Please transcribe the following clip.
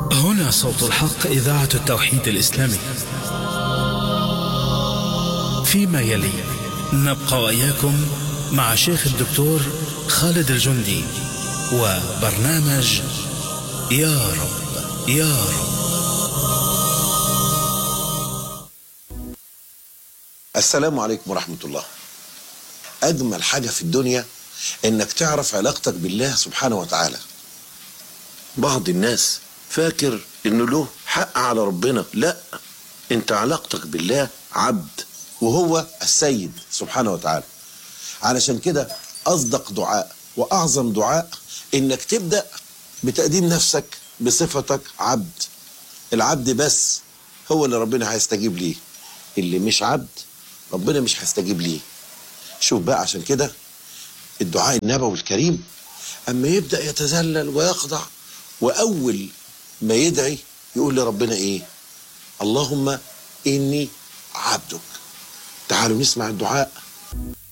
هنا صوت الحق إذاعة التوحيد الإسلامي فيما يلي نبقى وإياكم مع شيخ الدكتور خالد الجندي وبرنامج يا رب يا رب السلام عليكم ورحمة الله أجمل حاجة في الدنيا إنك تعرف علاقتك بالله سبحانه وتعالى بعض الناس فاكر إنه له حق على ربنا لا أنت علاقتك بالله عبد وهو السيد سبحانه وتعالى علشان كده أصدق دعاء وأعظم دعاء إنك تبدأ بتقديم نفسك بصفتك عبد العبد بس هو اللي ربنا هيستجيب ليه اللي مش عبد ربنا مش هيستجيب ليه شوف بقى عشان كده الدعاء النبوي الكريم اما يبدا يتذلل ويخضع واول ما يدعي يقول لربنا ايه اللهم اني عبدك تعالوا نسمع الدعاء